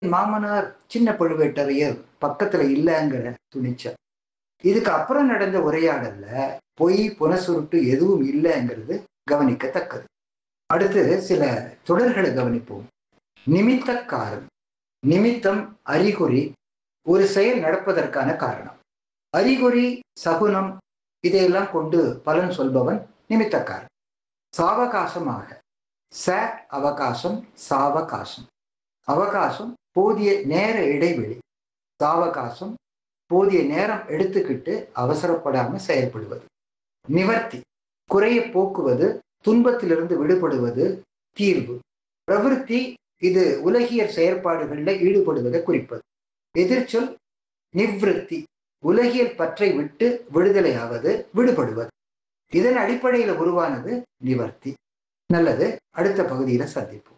மாமனார் சின்ன பழுவேட்டரையர் பக்கத்துல இல்லைங்கிற துணிச்சல் இதுக்கு அப்புறம் நடந்த உரையாடல்ல பொய் புனசுருட்டு எதுவும் இல்லைங்கிறது கவனிக்கத்தக்கது அடுத்து சில தொடர்களை கவனிப்போம் நிமித்தக்காரன் நிமித்தம் அறிகுறி ஒரு செயல் நடப்பதற்கான காரணம் அறிகுறி சகுனம் இதையெல்லாம் கொண்டு பலன் சொல்பவன் நிமித்தக்காரன் சாவகாசமாக ச அவகாசம் சாவகாசம் அவகாசம் போதிய நேர இடைவெளி சாவகாசம் போதிய நேரம் எடுத்துக்கிட்டு அவசரப்படாம செயல்படுவது நிவர்த்தி குறைய போக்குவது துன்பத்திலிருந்து விடுபடுவது தீர்வு பிரவிற்த்தி இது உலகியற் செயற்பாடுகளில் ஈடுபடுவதை குறிப்பது எதிர்ச்சொல் நிவ்ருத்தி உலகியல் பற்றை விட்டு விடுதலையாவது விடுபடுவது இதன் அடிப்படையில் உருவானது நிவர்த்தி நல்லது அடுத்த பகுதியில சந்திப்போம்